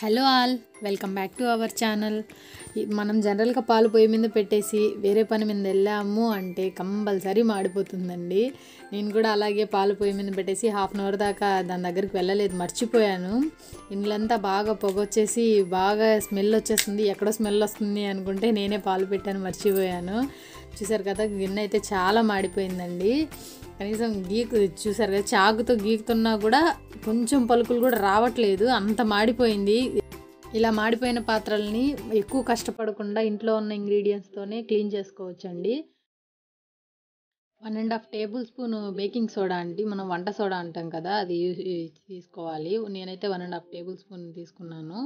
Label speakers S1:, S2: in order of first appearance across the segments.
S1: hello all welcome back to our channel మనం జనరల్గా పాలు పొయ్యి మీద పెట్టేసి వేరే పని మీద వెళ్ళాము అంటే కంపల్సరీ మాడిపోతుందండి నేను కూడా అలాగే పాలు పొయ్యి మీద పెట్టేసి హాఫ్ అన్ అవర్ దాకా దాని దగ్గరికి వెళ్ళలేదు మర్చిపోయాను ఇండ్లంతా బాగా పొగొచ్చేసి బాగా స్మెల్ వచ్చేస్తుంది ఎక్కడో స్మెల్ వస్తుంది అనుకుంటే నేనే పాలు పెట్టాను మర్చిపోయాను చూసారు కదా గిన్నె అయితే చాలా మాడిపోయిందండి కనీసం గీకు చూసారు కదా చాకుతో గీకుతున్నా కూడా కొంచెం పలుకులు కూడా రావట్లేదు అంత మాడిపోయింది ఇలా మాడిపోయిన పాత్రల్ని ఎక్కువ కష్టపడకుండా ఇంట్లో ఉన్న ఇంగ్రీడియంట్స్తోనే క్లీన్ చేసుకోవచ్చండి one and half table spoon baking soda అండి మనం వంట సోడా అంటాం కదా అది తీసుకోవాలి నేనైతే one and half table spoon తీసుకున్నాను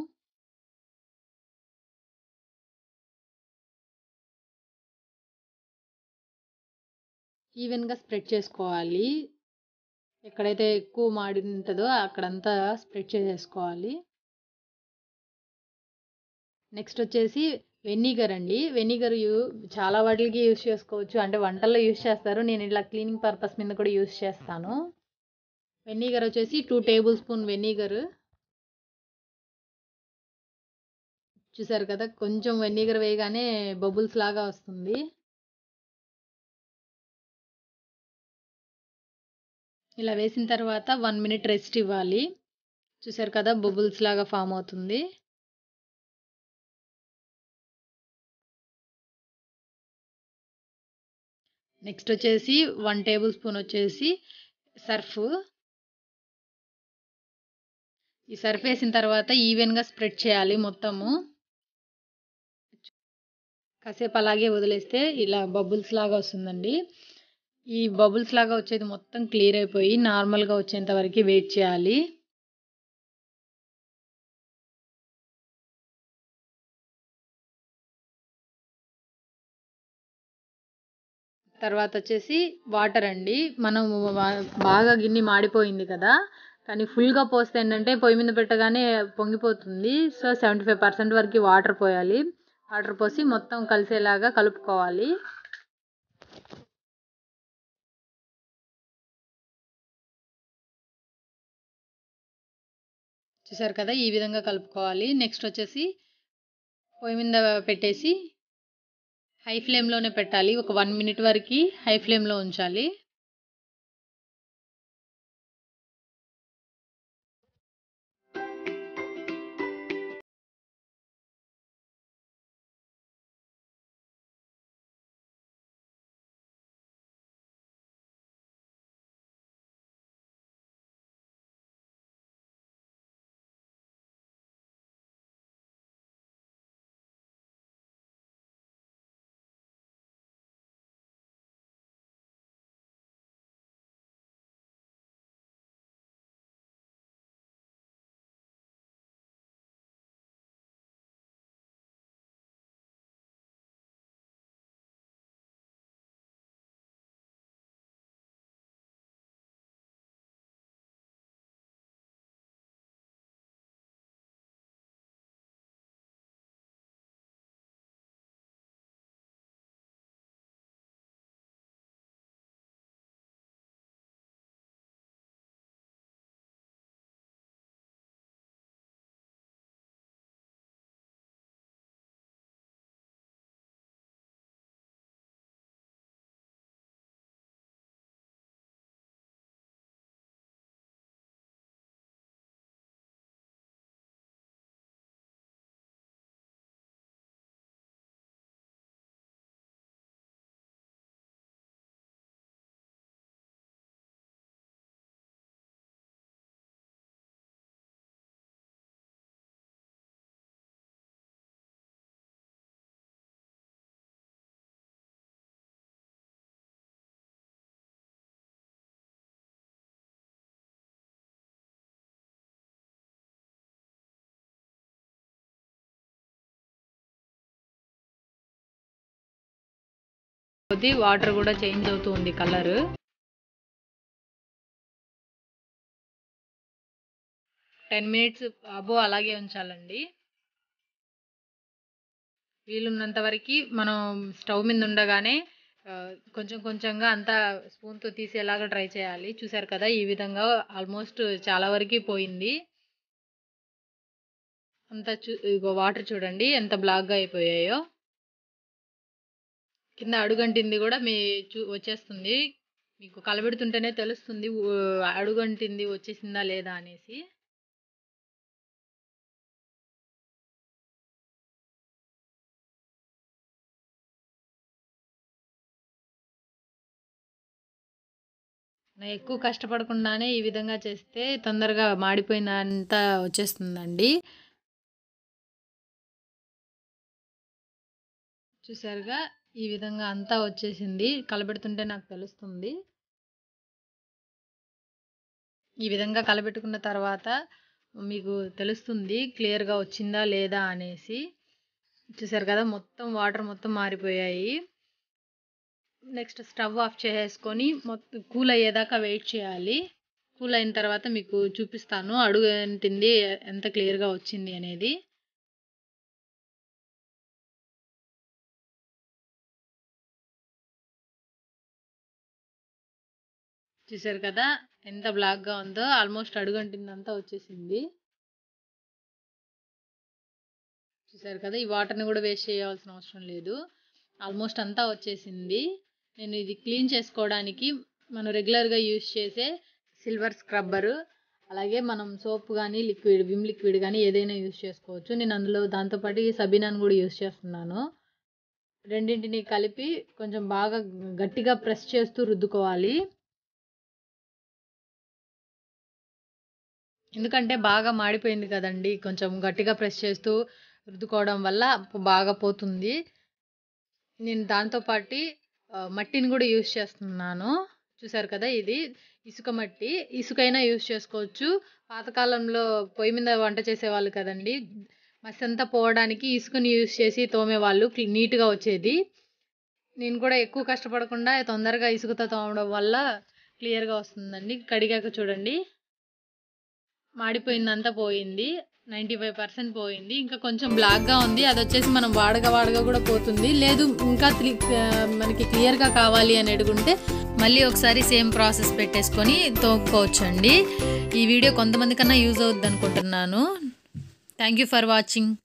S1: ఈవెన్గా స్ప్రెడ్ చేసుకోవాలి ఎక్కడైతే ఎక్కువ మాడి ఉంటుందో అక్కడంతా స్ప్రెడ్ చేసేసుకోవాలి నెక్స్ట్ వచ్చేసి వెనిగర్ అండి వెనిగర్ యూ చాలా వాటికి యూస్ చేసుకోవచ్చు అంటే వంటల్లో యూస్ చేస్తారు నేను ఇలా క్లీనింగ్ పర్పస్ మీద కూడా యూస్ చేస్తాను వెనిగర్ వచ్చేసి టూ టేబుల్ స్పూన్ వెనిగర్ చూసారు కదా కొంచెం వెనిగర్ వేయగానే బబుల్స్ లాగా వస్తుంది ఇలా వేసిన తర్వాత వన్ మినిట్ రెస్ట్ ఇవ్వాలి చూసారు కదా బబుల్స్ లాగా ఫామ్ అవుతుంది నెక్స్ట్ వచ్చేసి వన్ టేబుల్ స్పూన్ వచ్చేసి సర్ఫ్ ఈ సర్ఫ్ వేసిన తర్వాత ఈవెన్గా స్ప్రెడ్ చేయాలి మొత్తము కాసేపు అలాగే వదిలేస్తే ఇలా బబుల్స్ లాగా వస్తుందండి ఈ బబుల్స్ లాగా వచ్చేది మొత్తం క్లియర్ అయిపోయి నార్మల్గా వచ్చేంత వరకు వెయిట్ చేయాలి తర్వాత వచ్చేసి వాటర్ అండి మనం బాగా గిన్నె మాడిపోయింది కదా కానీ ఫుల్గా పోస్తే ఏంటంటే పొయ్యి మీద పెట్టగానే పొంగిపోతుంది సో సెవెంటీ ఫైవ్ పర్సెంట్ వరకు వాటర్ పోయాలి వాటర్ పోసి మొత్తం కలిసేలాగా కలుపుకోవాలి చూసారు కదా ఈ విధంగా కలుపుకోవాలి నెక్స్ట్ వచ్చేసి పొయ్యి మీద పెట్టేసి హై ఫ్లేమ్లోనే పెట్టాలి ఒక వన్ మినిట్ వరకు హై ఫ్లేమ్లో ఉంచాలి కొద్ది వాటర్ కూడా చేంజ్ అవుతూ ఉంది కలర్ టెన్ మినిట్స్ అబో అలాగే ఉంచాలండి వీలున్నంత వరకు మనం స్టవ్ మీద ఉండగానే కొంచెం కొంచెంగా అంతా స్పూన్తో తీసేలాగా ట్రై చేయాలి చూసారు కదా ఈ విధంగా ఆల్మోస్ట్ చాలా వరకు పోయింది అంతా చూ ఇగో వాటర్ చూడండి ఎంత బ్లాక్గా అయిపోయాయో కింద అడుగంటింది కూడా మీ చూ వచ్చేస్తుంది మీకు కలబెడుతుంటేనే తెలుస్తుంది ఊ- అడుగంటింది వచ్చేసిందా లేదా అనేసి నేను ఎక్కువ కష్టపడకుండానే ఈ విధంగా చేస్తే తొందరగా మాడిపోయినంత వచ్చేస్తుందండి చూసారుగా ఈ విధంగా అంతా వచ్చేసింది కలబెడుతుంటే నాకు తెలుస్తుంది ఈ విధంగా కలబెట్టుకున్న తర్వాత మీకు తెలుస్తుంది క్లియర్గా వచ్చిందా లేదా అనేసి చూసారు కదా మొత్తం వాటర్ మొత్తం మారిపోయాయి నెక్స్ట్ స్టవ్ ఆఫ్ చేసేసుకొని మొత్తం కూల్ అయ్యేదాకా వెయిట్ చేయాలి కూల్ అయిన తర్వాత మీకు చూపిస్తాను అడుగు ఏంటింది ఎంత క్లియర్గా వచ్చింది అనేది చూసారు కదా ఎంత బ్లాక్గా ఉందో ఆల్మోస్ట్ అడుగంటిందంతా వచ్చేసింది చూసారు కదా ఈ వాటర్ని కూడా వేస్ట్ చేయాల్సిన అవసరం లేదు ఆల్మోస్ట్ అంతా వచ్చేసింది నేను ఇది క్లీన్ చేసుకోవడానికి మనం రెగ్యులర్గా యూజ్ చేసే సిల్వర్ స్క్రబ్బరు అలాగే మనం సోప్ కానీ లిక్విడ్ విమ్ లిక్విడ్ కానీ ఏదైనా యూజ్ చేసుకోవచ్చు నేను అందులో దాంతోపాటు ఈ సబీనాను కూడా యూజ్ చేస్తున్నాను రెండింటిని కలిపి కొంచెం బాగా గట్టిగా ప్రెస్ చేస్తూ రుద్దుకోవాలి ఎందుకంటే బాగా మాడిపోయింది కదండి కొంచెం గట్టిగా ప్రెస్ చేస్తూ రుద్దుకోవడం వల్ల బాగా పోతుంది నేను దాంతోపాటు మట్టిని కూడా యూస్ చేస్తున్నాను చూసారు కదా ఇది ఇసుక మట్టి ఇసుకైనా యూస్ చేసుకోవచ్చు పాతకాలంలో పొయ్యి మీద వంట చేసేవాళ్ళు కదండి మసి అంతా పోవడానికి ఇసుకని యూస్ చేసి తోమేవాళ్ళు క్లీ- నీట్గా వచ్చేది నేను కూడా ఎక్కువ కష్టపడకుండా తొందరగా ఇసుకతో తోమడం వల్ల క్లియర్గా వస్తుందండి కడిగాక చూడండి మాడిపోయిందంతా పోయింది నైంటీ ఫైవ్ పర్సెంట్ పోయింది ఇంకా కొంచెం బ్లాక్గా ఉంది అది వచ్చేసి మనం వాడగా వాడగా కూడా పోతుంది లేదు ఇంకా త్రీ మనకి క్లియర్గా కావాలి అని అడుగుంటే మళ్ళీ ఒకసారి సేమ్ ప్రాసెస్ పెట్టేసుకొని తోముకోవచ్చు అండి ఈ వీడియో కొంతమంది కన్నా యూజ్ అవుద్ది అనుకుంటున్నాను థ్యాంక్ యూ ఫర్ వాచింగ్